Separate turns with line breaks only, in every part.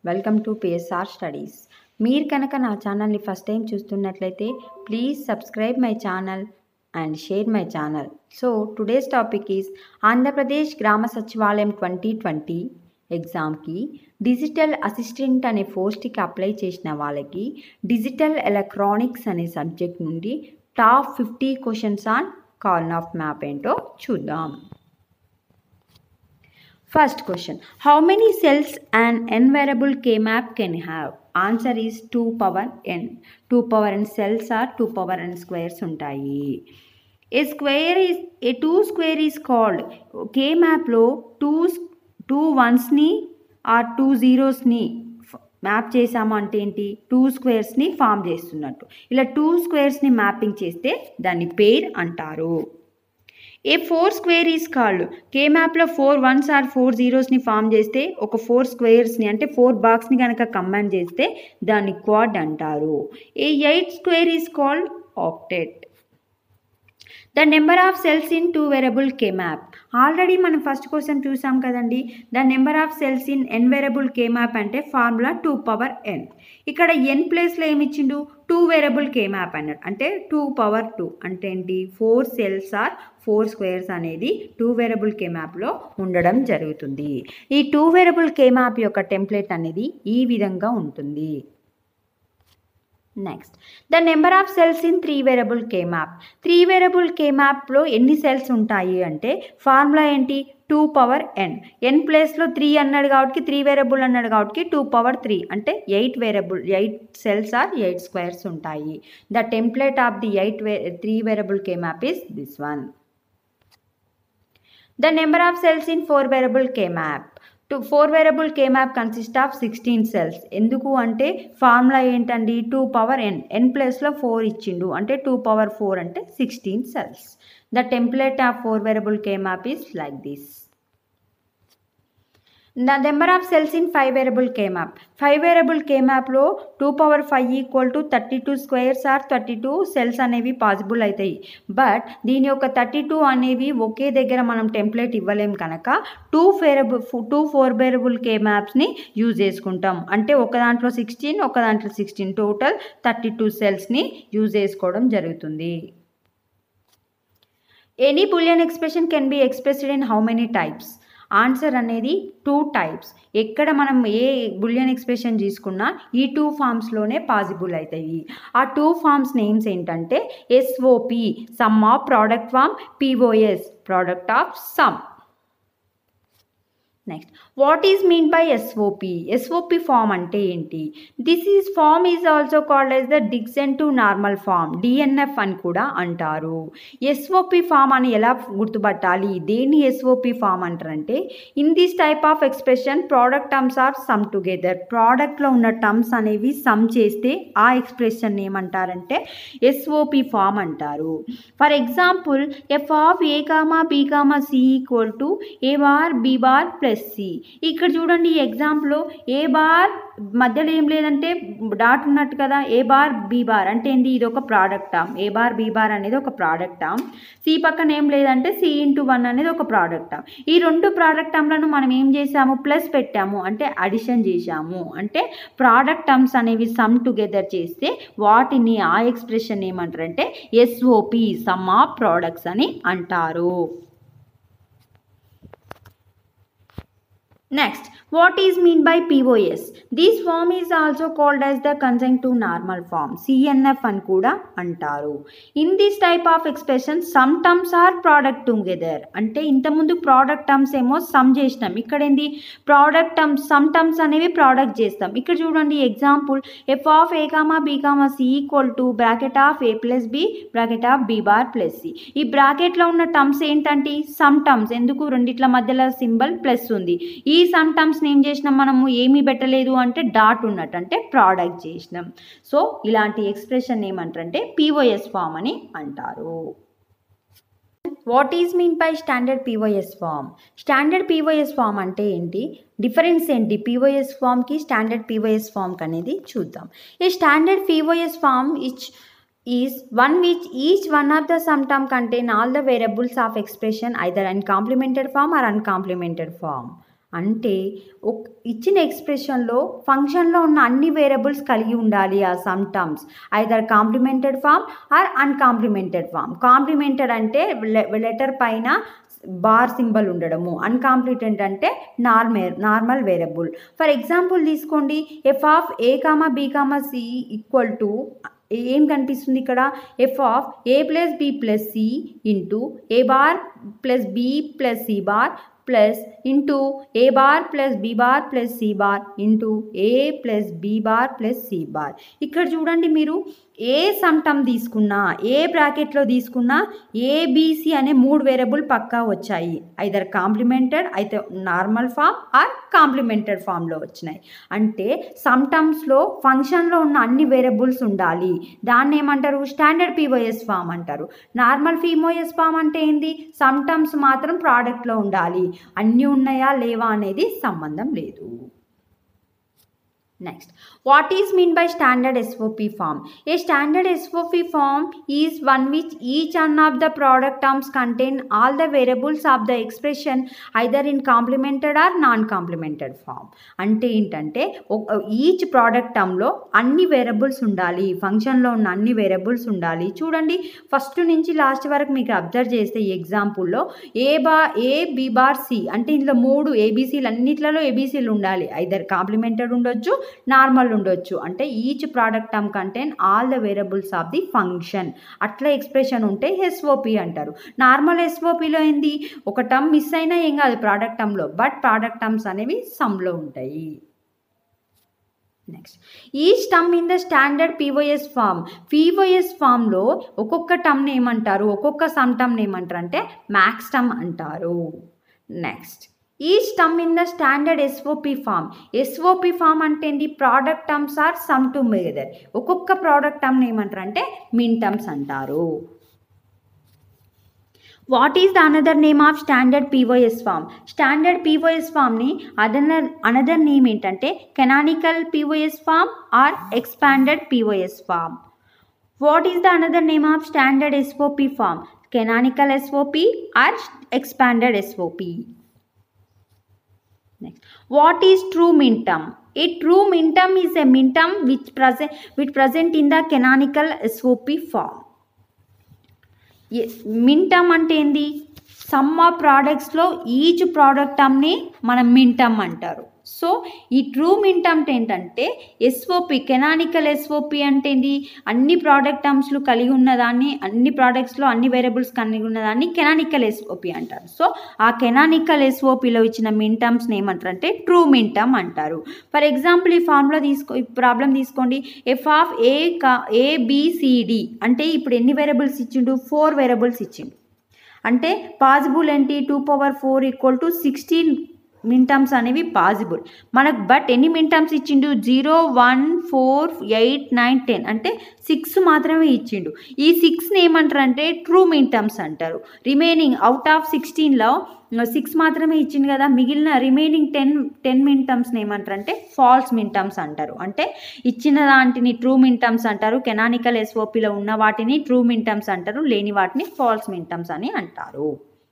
Welcome to PSR studies మీరు కనుక నా ఛానల్ని ఫస్ట్ టైం చూస్తున్నట్లయితే please subscribe my channel and share my channel so today's topic is Andhra Pradesh గ్రామ సచివాలయం ట్వంటీ ట్వంటీ ఎగ్జామ్కి డిజిటల్ అసిస్టెంట్ అనే పోస్ట్కి అప్లై చేసిన వాళ్ళకి డిజిటల్ ఎలక్ట్రానిక్స్ అనే సబ్జెక్ట్ నుండి top fifty questions on corn of map ఏంటో చూద్దాం First question How many cells an n variable k map can have? Answer is 2 power n. 2 power n cells are 2 power n squares ఉంటాయి a square is a two square is called K మ్యాప్లో two two వన్స్ని or two జీరోస్ని map చేసాము అంటే ఏంటి two స్క్వేర్స్ని form చేస్తున్నట్టు ఇలా two స్క్వేర్స్ని mapping చేస్తే దాన్ని పేర్ అంటారు a four square is called K మ్యాప్లో ఫోర్ వన్స్ ఆర్ ఫోర్ జీరోస్ని ఫామ్ చేస్తే ఒక ఫోర్ స్క్వేర్స్ని అంటే ఫోర్ బాక్స్ని కనుక కంబైన్ చేస్తే దాన్ని క్వాడ్ అంటారు a eight square is called octet the number of cells in two variable K map already మనం ఫస్ట్ క్వశ్చన్ చూసాం కదండి the number of cells in n variable K map అంటే ఫార్ములా టూ పవర్ ఎన్ ఇక్కడ n ప్లేస్లో ఏమి ఇచ్చిండు two variable K map అన్నాడు అంటే టూ పవర్ టూ అంటే ఏంటి four cells or four squares అనేది టూ వేరబుల్ కే మ్యాప్లో ఉండడం జరుగుతుంది ఈ టూ వేరబుల్ కే మ్యాప్ యొక్క టెంప్లెట్ అనేది ఈ విధంగా ఉంటుంది next the number of cells in three variable K map three variable K మ్యాప్లో ఎన్ని సెల్స్ ఉంటాయి అంటే ఫార్ములా ఏంటి టూ పవర్ ఎన్ ఎన్ ప్లేస్లో త్రీ అన్నాడు కాబట్టి త్రీ వేరబుల్ అన్నాడు కాబట్టి టూ పవర్ త్రీ అంటే eight variable eight cells or eight squares ఉంటాయి the template of the eight way three variable K map is this one the number of cells in four variable K map to four variable K map consist of sixteen cells ఎందుకు అంటే formula ఏంటండి two power ఎన్ ఎన్ ప్లస్లో four ఇచ్చిండు అంటే two power four అంటే sixteen cells the template of four variable K map is like this the number of cells in five variable K map five variable K మ్యాప్లో two power five equal to thirty two squares or thirty two cells అనేవి possible అవుతాయి but దీని యొక్క thirty two అనేవి ఒకే దగ్గర మనం template ఇవ్వలేం కనుక two variable two four variable K మ్యాప్స్ని యూజ్ చేసుకుంటాం అంటే ఒక దాంట్లో సిక్స్టీన్ ఒక దాంట్లో సిక్స్టీన్ టోటల్ థర్టీ టూ సెల్స్ని యూజ్ చేసుకోవడం జరుగుతుంది any Boolean expression can be expressed in how many types answer అనేది టూ టైప్స్ ఎక్కడ మనం ఏ బులియన్ ఎక్స్ప్రెషన్ తీసుకున్నా ఈ టూ ఫామ్స్లోనే పాసిబుల్ అవుతాయి ఆ టూ ఫామ్స్ నేమ్స్ ఏంటంటే SOP sum of product form POS product of sum next what is mean by SOP SOP form అంటే ఏంటి this is form is also called as the disjunctive normal form DNF అని కూడా అంటారు SOP form అని ఎలా గుర్తుపట్టాలి దేన్ని SOP form అంటారంటే in this type of expression product terms are sum together ప్రోడక్ట్లో ఉన్న టర్మ్స్ అనేవి సమ్ చేస్తే ఆ ఎక్స్ప్రెషన్ ఏమంటారంటే ఎస్ఓపి ఫామ్ అంటారు for example F of A comma B comma C equal to A bar B bar plus C ఇక్కడ చూడండి ఈ ఎగ్జాంపుల్లో ఏ బార్ మధ్యలో ఏం లేదంటే డాట్ ఉన్నట్టు కదా ఏ బార్ బి బార్ అంటే ఏంది ఇది ఒక product term A bar B bar అనేది ఒక ప్రోడక్ట్ టర్మ్ సి పక్కన ఏం లేదంటే సి ఇంటూ వన్ అనేది ఒక ప్రోడక్ట్ టర్మ్ ఈ రెండు ప్రోడక్ట్ టర్మ్లను మనం ఏం చేసాము ప్లస్ పెట్టాము అంటే అడిషన్ చేసాము అంటే ప్రోడక్ట్ టర్మ్స్ అనేవి సమ్ టుగెదర్ చేస్తే వాటిని ఆ ఎక్స్ప్రెషన్ ఏమంటారంటే ఎస్ఓపి సమ్ ఆఫ్ ప్రోడక్ట్స్ అని అంటారు Next, what is mean by POS? This form is also called as the conjunctive normal form. CNF అని కూడా అంటారు in this type of expression sum terms are product together అంటే ఇంతకుముందు product terms ఏమో sum చేసినాం ఇక్కడ ఏంది ప్రోడక్ట్ టర్మ్స్ సమ్ టర్మ్స్ అనేవి ప్రోడక్ట్ చేస్తాం ఇక్కడ చూడండి example F of A comma B comma C equal to bracket of A plus B bracket of B bar plus C ఈ బ్రాకెట్లో ఉన్న టర్మ్స్ ఏంటంటే సమ్ టర్మ్స్ ఎందుకు రెండిట్ల మధ్యలో సింబల్ ప్లస్ ఉంది ఈ సమ్ టర్మ్స్ని ఏం చేసినాం మనము ఏమీ పెట్టలేదు అంటే డాట్ ఉన్నట్టు అంటే ప్రోడక్ట్ చేసినాం సో ఇలాంటి ఎక్స్ప్రెషన్ ఏమంటారంటే పిఓఎస్ ఫామ్ అని అంటారు what is mean by standard POS form standard POS form అంటే ఏంటి డిఫరెన్స్ ఏంటి పీఓఎస్ ఫామ్కి స్టాండర్డ్ పీఓఎస్ ఫామ్కి అనేది చూద్దాం ఈ standard POS form which is one which each one of the sum term contain all the variables of expression either in complemented form or uncomplemented form అంటే ఒక ఇచ్చిన ఎక్స్ప్రెషన్లో ఫంక్షన్లో ఉన్న అన్ని వేరియబుల్స్ కలిగి ఉండాలి ఆ sum terms either complemented form or uncomplemented form complemented అంటే లెటర్ పైన బార్ సింబల్ ఉండడము అన్కాంప్లిటెంట్ అంటే normal normal variable for example తీసుకోండి F of A comma B comma C equal to ఏం కనిపిస్తుంది ఇక్కడ F of A plus B plus C into A bar plus B plus C bar plus into A bar plus B bar plus C bar into A plus B bar plus C bar ఇక్కడ చూడండి మీరు ఏ సమ్టమ్ తీసుకున్నా ఏ బ్రాకెట్లో తీసుకున్నా ABC అనే మూడు variable పక్కా వచ్చాయి ఐదర్ కాంప్లిమెంటెడ్ అయితే నార్మల్ ఫామ్ ఆర్ కాంప్లిమెంటెడ్ ఫామ్లో వచ్చినాయి అంటే సమ్టమ్స్లో ఫంక్షన్లో ఉన్న అన్ని వేరియబుల్స్ ఉండాలి దాన్ని ఏమంటారు స్టాండర్డ్ పీఓఎస్ ఫామ్ అంటారు నార్మల్ ఫీమోఎస్ ఫామ్ అంటే ఏంది సమ్టమ్స్ మాత్రం ప్రోడక్ట్లో ఉండాలి అన్నీ ఉన్నాయా లేవా అనేది సంబంధం లేదు Next, what is mean by standard SOP form? A standard SOP form is one which each one of the product terms contain all the variables of the expression either in complemented or non-complemented form. అంటే ఏంటంటే each product టర్మ్లో అన్ని variables ఉండాలి ఫంక్షన్లో ఉన్న అన్ని variables ఉండాలి చూడండి ఫస్ట్ నుంచి లాస్ట్ వరకు మీకు అబ్జర్వ్ చేస్తే ఈ ఎగ్జాంపుల్లో ఏ బా ఏ బి బార్ సి అంటే ఇందులో మూడు ఏబీసీలు అన్నిట్లలో ఏబీసీలు ఉండాలి ఐదర్ కాంప్లిమెంటెడ్ ఉండొచ్చు నార్మల్ ఉండొచ్చు అంటే each product term contain all the variables of the function అట్లా ఎక్స్ప్రెషన్ ఉంటే ఎస్ఓపి అంటారు నార్మల్ ఎస్ఓపిలో ఏంది ఒక టర్మ్ మిస్ అయినా ఏం కాదు ప్రోడక్ట్ టర్మ్లో బట్ ప్రోడక్ట్ టర్మ్స్ అనేవి సమ్లో ఉంటాయి next each term in the standard POS form POS ఫామ్లో ఒక్కొక్క టర్మ్ని ఏమంటారు ఒక్కొక్క సమ్ టర్మ్ని ఏమంటారు అంటే మ్యాక్స్ టర్మ్ అంటారు next each term in the standard SOP form SOP form అంటే ఏంటి product terms are sum together ఒక్కొక్క ప్రోడక్ట్ టర్మ్ని ఏమంటారు అంటే మిన్ టర్మ్స్ అంటారు what is the another name of standard POS form standard POS ఫామ్ని అదనర్ అనదర్ నేమ్ ఏంటంటే canonical POS form are expanded POS form what is the another name of standard SOP form canonical SOP or expanded SOP Next, what is true minterm? A true minterm is a minterm which present which present in the canonical SOP form. Minterm అంటే ఏంది sum of ప్రోడక్ట్స్లో each product టర్మ్ని మనం minterm అంటారు so ఈ true మింటమ్ ఏంటంటే SOP canonical SOP అంటే ఏంది అన్ని ప్రోడక్ట్ టర్మ్స్లు కలిగి ఉన్నదాన్ని అన్ని ప్రోడక్ట్స్లో అన్ని వేరియబుల్స్ కలిగి ఉన్నదాన్ని కెనానికల్ ఎస్ఓపి అంటారు సో ఆ కెనానికల్ ఎస్ఓపిలో ఇచ్చిన మింటమ్స్ని ఏమంటారు అంటే ట్రూ మింటమ్ అంటారు ఫర్ ఎగ్జాంపుల్ ఈ ఫార్ములా తీసుకో ఈ ప్రాబ్లం తీసుకోండి ఎఫ్ ఆఫ్ ఏ కా ఏబిసిడి అంటే ఇప్పుడు ఎన్ని వేరియబుల్స్ ఇచ్చిండు ఫోర్ వేరియబుల్స్ ఇచ్చిండు అంటే పాసిబుల్ ఏంటి two power four equal to sixteen minterms అనేవి పాసిబుల్ మనకు బట్ ఎన్ని మింటమ్స్ ఇచ్చిండు zero one four eight nine ten అంటే సిక్స్ మాత్రమే ఇచ్చిండు ఈ సిక్స్ని ఏమంటారు అంటే ట్రూ మింటమ్స్ అంటారు రిమైనింగ్ అవుట్ ఆఫ్ సిక్స్టీన్లో సిక్స్ మాత్రమే ఇచ్చింది కదా మిగిలిన రిమైనింగ్ టెన్ టెన్ మింటమ్స్ని ఏమంటారు అంటే ఫాల్స్ మింటమ్స్ అంటారు అంటే ఇచ్చిన వాటిని ట్రూ మింటమ్స్ అంటారు కెనానికల్ ఎస్ఓపిలో ఉన్న వాటిని ట్రూ మింటమ్స్ అంటారు లేని వాటిని ఫాల్స్ మింటమ్స్ అని అంటారు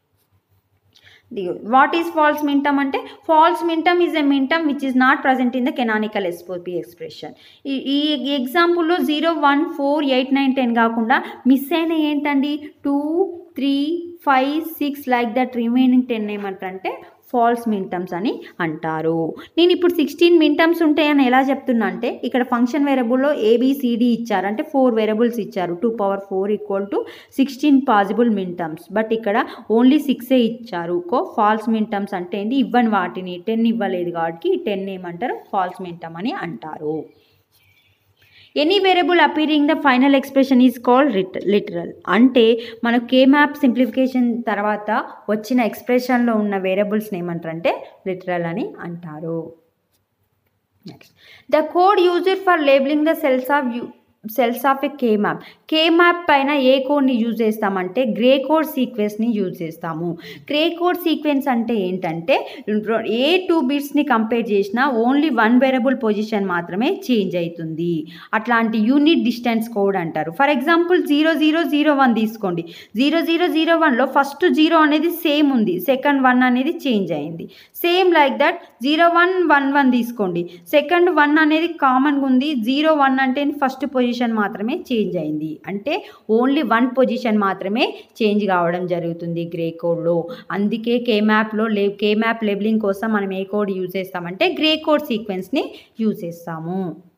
వాట్ ఈస్ ఫాల్స్ మింటమ్ అంటే false minterm is a minterm which is not present in the canonical SOP expression ఈ ఎగ్జాంపుల్లో zero one four eight nine ten కాకుండా మిస్ అయిన ఏంటండి two three five six like that remaining ten ఏమంటారంటే false minterms అని అంటారు నేను ఇప్పుడు సిక్స్టీన్ మింటమ్స్ ఉంటాయని ఎలా చెప్తున్నా అంటే ఇక్కడ ఫంక్షన్ వేరియబుల్లో ఏబిసిడి ఇచ్చారు అంటే ఫోర్ వేరియబుల్స్ ఇచ్చారు two power four equal to sixteen possible minterms but ఇక్కడ ఓన్లీ సిక్సే ఇచ్చారు కో ఫాల్స్ మింటమ్స్ అంటే ఏంటి ఇవ్వని వాటిని టెన్ ఇవ్వలేదు కాబట్టి టెన్ ఏమంటారు ఫాల్స్ మింటమ్ అని అంటారు any variable appearing the final expression is called రిట్ లిటరల్ అంటే మన కే మ్యాప్ సింప్లిఫికేషన్ తర్వాత వచ్చిన ఎక్స్ప్రెషన్లో ఉన్న వేరియబుల్స్ని ఏమంటారంటే లిటరల్ అని అంటారు next the code used for labeling the cells of you cells of a K map K map పైన ఏ కోడ్ని యూజ్ చేస్తామంటే గ్రే కోడ్ సీక్వెన్స్ని యూజ్ చేస్తాము గ్రే కోడ్ సీక్వెన్స్ అంటే ఏంటంటే ఏ టూ బిట్స్ని కంపేర్ చేసినా ఓన్లీ వన్ వేరబుల్ పొజిషన్ మాత్రమే చేంజ్ అవుతుంది అట్లాంటి యూనిట్ డిస్టెన్స్ కోడ్ అంటారు for example zero zero zero one తీసుకోండి జీరో జీరో జీరో వన్లో ఫస్ట్ జీరో అనేది సేమ్ ఉంది సెకండ్ వన్ అనేది చేంజ్ అయింది same like that zero one one one తీసుకోండి సెకండ్ వన్ అనేది కామన్గా ఉంది జీరో వన్ అంటే ఫస్ట్ పొజిషన్ మాత్రమే చేంజ్ అయింది అంటే ఓన్లీ వన్ పొజిషన్ మాత్రమే చేంజ్ కావడం జరుగుతుంది గ్రే కోడ్లో అందుకే కే మ్యాప్లో లే కే మ్యాప్ లెబలింగ్ కోసం మనం ఏ కోడ్ యూజ్ చేస్తామంటే గ్రే కోడ్ సీక్వెన్స్ని యూజ్ చేస్తాము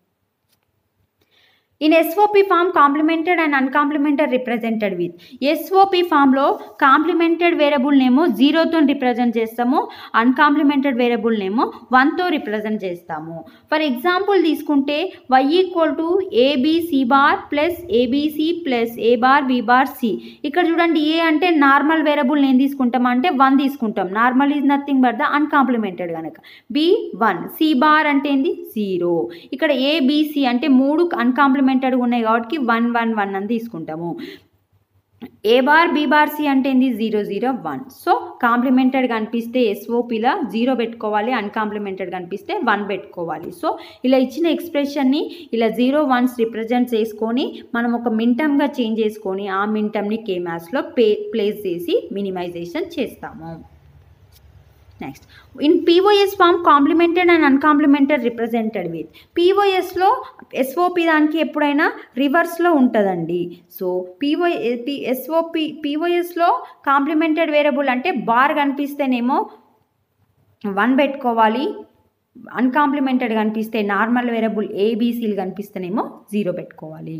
in SOP form complemented and uncomplemented represented with SOP ఫామ్లో కాంప్లిమెంటెడ్ వేరియబుల్ నేమో జీరోతో రిప్రజెంట్ చేస్తాము అన్కాంప్లిమెంటెడ్ వేరియబుల్ నేమో వన్తో రిప్రజెంట్ చేస్తాము ఫర్ ఎగ్జాంపుల్ తీసుకుంటే Y equal to ABC bar plus ABC plus A bar B bar C ఇక్కడ చూడండి ఏ అంటే నార్మల్ వేరియబుల్ నేను తీసుకుంటాం అంటే వన్ తీసుకుంటాం normal is nothing but the uncomplemented కనుక బి వన్ సి బార్ అంటే ఏంది జీరో ఇక్కడ ఏబిసి అంటే మూడు అన్కాంప్లిమెంటెడ్ ఉన్నాయి కాబట్టి వన్ వన్ వన్ అని తీసుకుంటాము A bar B bar C అంటే ఏంది zero zero one so complemented కనిపిస్తే ఎస్ఓపిలా జీరో పెట్టుకోవాలి అన్కాంప్లిమెంటెడ్ కనిపిస్తే వన్ పెట్టుకోవాలి సో ఇలా ఇచ్చిన ఎక్స్ప్రెషన్ని ఇలా జీరో వన్స్ రిప్రజెంట్ చేసుకొని మనం ఒక మింటమ్గా చేంజ్ చేసుకొని ఆ మింటమ్ని కే మ్యాథ్స్లో పే ప్లేస్ చేసి మినిమైజేషన్ చేస్తాము next in POS form complemented and uncomplemented represented with పీఓఎస్లో ఎస్ఓపి దానికి ఎప్పుడైనా రివర్స్లో ఉంటుందండి సో పీఓ ఎస్ఓపి పీఓఎస్లో కాంప్లిమెంటెడ్ వేరియబుల్ అంటే బార్ కనిపిస్తేనేమో వన్ పెట్టుకోవాలి అన్కాంప్లిమెంటెడ్ కనిపిస్తే నార్మల్ వేరియబుల్ ఏబీసీలు కనిపిస్తేనేమో జీరో పెట్టుకోవాలి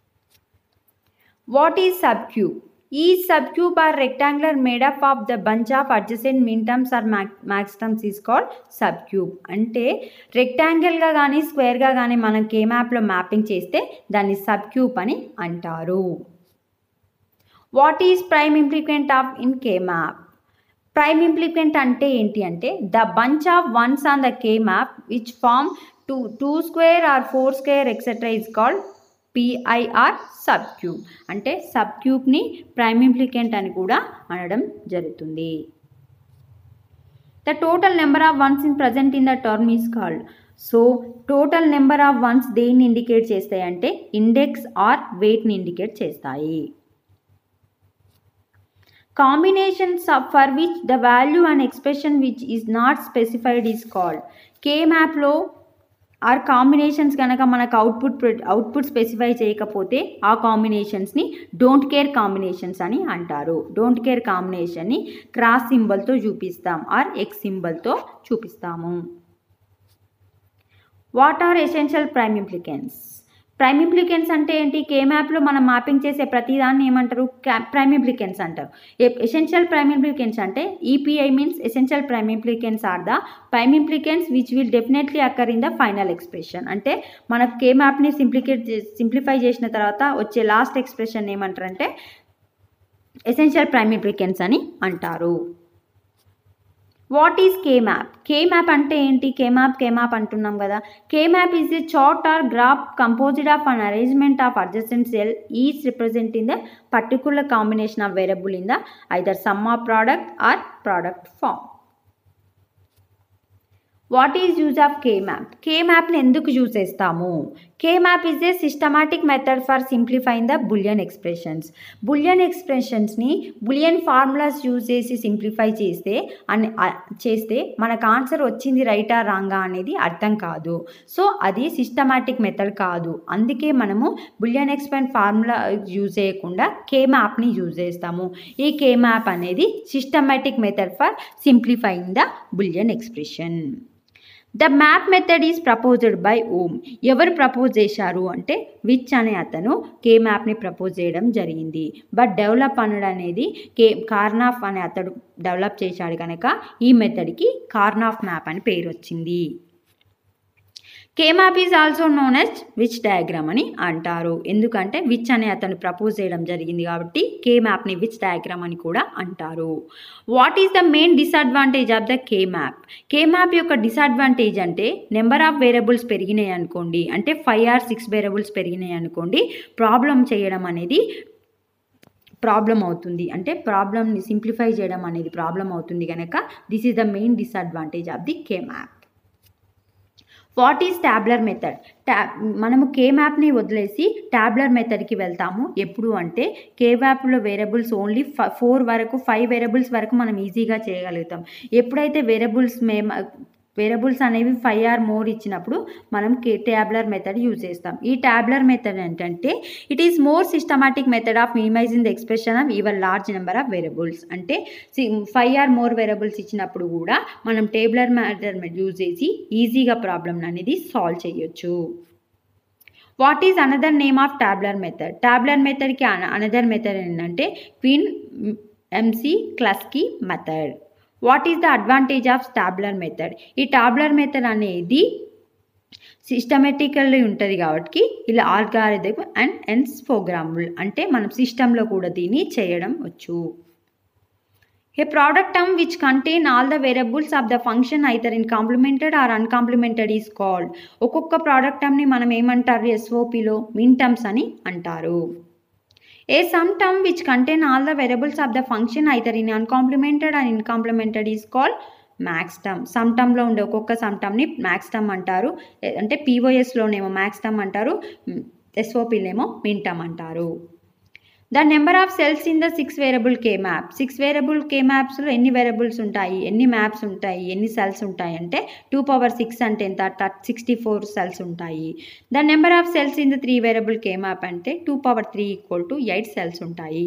వాట్ ఈజ్ సబ్ క్యూబ్ ఈ sub cube or rectangular made up of the bunch of adjacent min terms or max terms is called sub cube అంటే రెక్టాంగిల్గా కానీ స్క్వేర్గా కానీ మనం కే మ్యాప్లో మ్యాపింగ్ చేస్తే దాన్ని సబ్ క్యూబ్ అని అంటారు what is prime implicant of in K map prime implicant అంటే ఏంటి అంటే the bunch of ones on the K map which form two two square or four square etcetera is called PIR sub cube అంటే sub క్యూబ్ని prime implicant అని కూడా అనడం జరుగుతుంది the total number of ones in present in the term is called so total number of ones దేన్ని indicate చేస్తాయి అంటే index are వెయిట్ని ఇండికేట్ చేస్తాయి combinations of for which the value and expression which is not specified is called K మ్యాప్లో or combinations కనుక మనకు output output specify చేయకపోతే ఆ కాంబినేషన్స్ని డోంట్ కేర్ కాంబినేషన్స్ అని అంటారు డోంట్ కేర్ కాంబినేషన్ని క్రాస్ సింబల్తో చూపిస్తాం ఆర్ ఎక్స్ సింబల్తో చూపిస్తాము what are essential prime implicants prime implicants అంటే ఏంటి కే మ్యాప్లో మనం మ్యాపింగ్ చేసే ప్రతిదాన్ని ఏమంటారు ప్రైమ్ ఇంప్లికెన్స్ అంటారు ఎసెన్షియల్ ప్రైమ్ ఇంప్లికెన్స్ అంటే EPI means essential prime implicants are the prime implicants which will definitely occur in the final expression అంటే మనకు కే మ్యాప్ని సింప్లికేట్ సింప్లిఫై చేసిన తర్వాత వచ్చే లాస్ట్ ఎక్స్ప్రెషన్ ఏమంటారంటే ఎసెన్షియల్ ప్రైమ్ ఇంప్లికెన్స్ అని అంటారు what is K map K map అంటే ఏంటి కే మ్యాప్ కే మ్యాప్ అంటున్నాం కదా K map is a chart or graph composed of an arrangement of adjacent cell each represent in the particular combination of variable in the either sum of product or product form what is use of K map K మ్యాప్ని ఎందుకు use చేస్తాము K map is a systematic method for simplifying the boolean expressions boolean ఎక్స్ప్రెషన్స్ని boolean formulas use చేసి simplify చేస్తే అని చేస్తే మనకు answer వచ్చింది రైటా రాంగా అనేది అర్థం కాదు సో అది సిస్టమాటిక్ మెథడ్ కాదు అందుకే మనము బులియన్ ఎక్స్పెండ్ ఫార్ములా యూజ్ చేయకుండా కే మ్యాప్ని యూజ్ చేస్తాము ఈ కే మ్యాప్ అనేది systematic method for simplifying the boolean expression the map method is proposed by ఓమ్ ఎవరు ప్రపోజ్ చేశారు అంటే విచ్ అనే అతను కే మ్యాప్ని ప్రపోజ్ చేయడం జరిగింది బట్ డెవలప్ అనడం అనేది కే కార్నాఫ్ అనే అతడు డెవలప్ చేశాడు కనుక ఈ మెథడ్కి కార్నాఫ్ మ్యాప్ అని పేరు వచ్చింది K map is also known as Veitch diagram అని అంటారు ఎందుకంటే విచ్ అనే అతను ప్రపోజ్ చేయడం జరిగింది కాబట్టి కే మ్యాప్ని విచ్ డయాగ్రామ్ అని కూడా అంటారు what is the main disadvantage of the K map K map యొక్క డిసడ్వాంటేజ్ అంటే నెంబర్ ఆఫ్ వేరియబుల్స్ పెరిగినాయి అనుకోండి అంటే ఫైవ్ ఆర్ సిక్స్ వేరియబుల్స్ పెరిగినాయి అనుకోండి ప్రాబ్లం చేయడం అనేది ప్రాబ్లం అవుతుంది అంటే ప్రాబ్లమ్ని సింప్లిఫై చేయడం అనేది ప్రాబ్లం అవుతుంది కనుక this is the main disadvantage of the K map what is tabular method ట్యా మనము కే మ్యాప్ని వదిలేసి ట్యాబ్లర్ మెథడ్కి వెళ్తాము ఎప్పుడు అంటే కే మ్యాప్లో వేరియబుల్స్ ఓన్లీ ఫోర్ వరకు ఫైవ్ వేరియబుల్స్ వరకు మనం ఈజీగా చేయగలుగుతాం ఎప్పుడైతే వేరియబుల్స్ మే వేరియబుల్స్ అనేవి ఫైవ్ ఆర్ మోర్ ఇచ్చినప్పుడు మనం కే ట్యాబ్లర్ మెథడ్ యూజ్ చేస్తాం ఈ ట్యాబ్లర్ మెథడ్ ఏంటంటే it is more systematic method of minimizing the expression of ever large number of variables అంటే ఫైవ్ ఆర్ మోర్ వేరియబుల్స్ ఇచ్చినప్పుడు కూడా మనం టేబులర్ మెథడ్ యూజ్ చేసి ఈజీగా ప్రాబ్లమ్ అనేది సాల్వ్ చేయొచ్చు what is another name of tabular method tabular మెథడ్కి another method ఏంటంటే Quine McCluskey method what is the advantage of tabular method ఈ టాబ్లర్ మెథడ్ అనేది సిస్టమేటికల్లీ ఉంటుంది కాబట్టి ఇలా ఆల్గారిథం అండ్ ఎన్స్ ప్రోగ్రాముల్ అంటే మనం సిస్టంలో కూడా దీన్ని చేయడం వచ్చు a product term which contain all the variables of the function either in complemented or uncomplemented is called ఒక్కొక్క ప్రోడక్ట్ టర్మ్ని మనం ఏమంటారు ఎస్ఓపిలో మిన్ టర్మ్స్ అని అంటారు a sum term which contain all the variables of the function either in uncomplemented and in complemented is called max term sum టర్మ్లో ఉండే ఒక్కొక్క సమ్ టర్మ్ని మ్యాక్స్ టర్మ్ అంటారు అంటే పీఓఎస్లోనేమో మ్యాక్స్ టర్మ్ అంటారు ఎస్ఓపీలేమో మిన్ టర్మ్ అంటారు the number of cells in the six variable K map six variable K మ్యాప్స్లో ఎన్ని వేరియబుల్స్ ఉంటాయి ఎన్ని మ్యాప్స్ ఉంటాయి ఎన్ని సెల్స్ ఉంటాయి అంటే టూ పవర్ సిక్స్ అంటే ఎంత సిక్స్టీ ఫోర్ సెల్స్ ఉంటాయి the number of cells in the three variable K map అంటే two power three equal to eight cells ఉంటాయి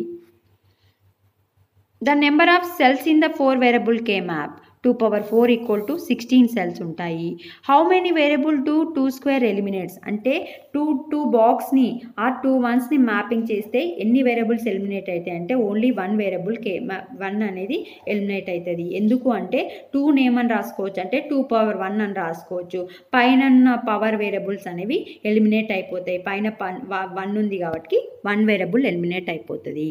the number of cells in the four variable K map two power four equal to sixteen cells ఉంటాయి how many variable to two square eliminates అంటే two two బాక్స్ని ఆ two వన్స్ని mapping చేస్తే ఎన్ని variables eliminate అవుతాయి అంటే only one variable కే one అనేది ఎలిమినేట్ అవుతుంది ఎందుకు అంటే టూ నేమని రాసుకోవచ్చు అంటే టూ పవర్ వన్ అని రాసుకోవచ్చు పైన పవర్ వేరియబుల్స్ అనేవి ఎలిమినేట్ అయిపోతాయి పైన వన్ ఉంది కాబట్టి వన్ వేరియబుల్ ఎలిమినేట్ అయిపోతుంది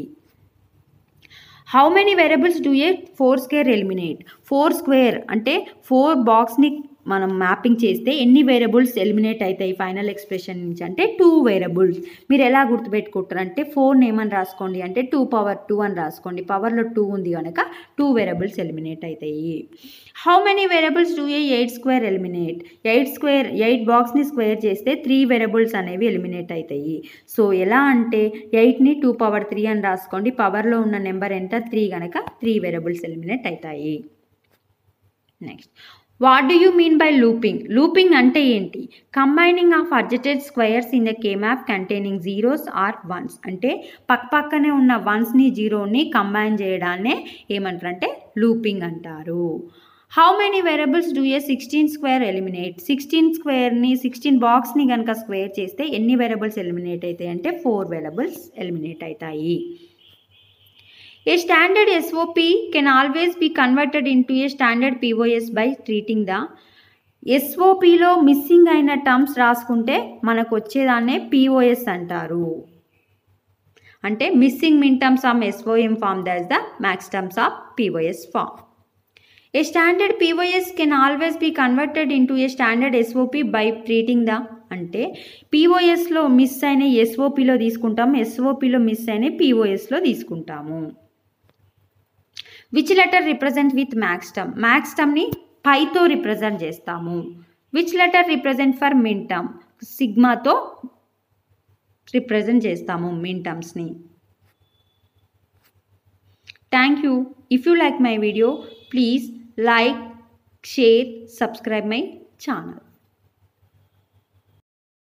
how many variables do a four square eliminate four square అంటే ఫోర్ బాక్స్ని మనం మ్యాపింగ్ చేస్తే ఎన్ని వేరియబుల్స్ ఎలిమినేట్ అవుతాయి ఫైనల్ ఎక్స్ప్రెషన్ నుంచి అంటే టూ వేరియబుల్స్ మీరు ఎలా గుర్తుపెట్టుకుంటారు అంటే ఫోర్ ఏమని రాసుకోండి అంటే టూ పవర్ టూ అని రాసుకోండి పవర్లో టూ ఉంది కనుక టూ వేరియబుల్స్ ఎలిమినేట్ అవుతాయి how many variables do a eight square eliminate eight square eight బాక్స్ని స్క్వేర్ చేస్తే త్రీ వేరియబుల్స్ అనేవి ఎలిమినేట్ అవుతాయి సో ఎలా అంటే ఎయిట్ని టూ పవర్ త్రీ అని రాసుకోండి పవర్లో ఉన్న నెంబర్ ఎంత త్రీ కనుక త్రీ వేరియబుల్స్ ఎలిమినేట్ అవుతాయి next what do you mean by looping looping అంటే ఏంటి combining of adjacent squares in the K map containing zeros or ones అంటే పక్క పక్కనే ఉన్న వన్స్ని జీరోని కంబైన్ చేయడాన్నే ఏమంటారంటే లూపింగ్ అంటారు how many variables do a sixteen square eliminate sixteen స్క్వేర్ని sixteen బాక్స్ని కనుక స్క్వేర్ చేస్తే ఎన్ని వేరియబుల్స్ ఎలిమినేట్ అవుతాయి అంటే ఫోర్ వేరియబుల్స్ ఎలిమినేట్ అవుతాయి A standard SOP can always be converted into a standard POS by treating the ఎస్ఓపిలో మిస్సింగ్ అయిన టర్మ్స్ రాసుకుంటే మనకు వచ్చేదాన్నే పిఓఎస్ అంటారు అంటే missing min terms of SOM form thus the max terms of POS form a standard POS can always be converted into a standard SOP by treating the అంటే పిఓఎస్లో miss అయిన ఎస్ఓపిలో తీసుకుంటాము ఎస్ఓపిలో మిస్ అయిన పిఓఎస్లో తీసుకుంటాము which letter represent with max term max టర్మ్ని పైతో represent చేస్తాము which letter represent for min term సిగ్మాతో రిప్రజెంట్ చేస్తాము మిన్ టర్మ్స్ని thank you if you like my video please like share subscribe my channel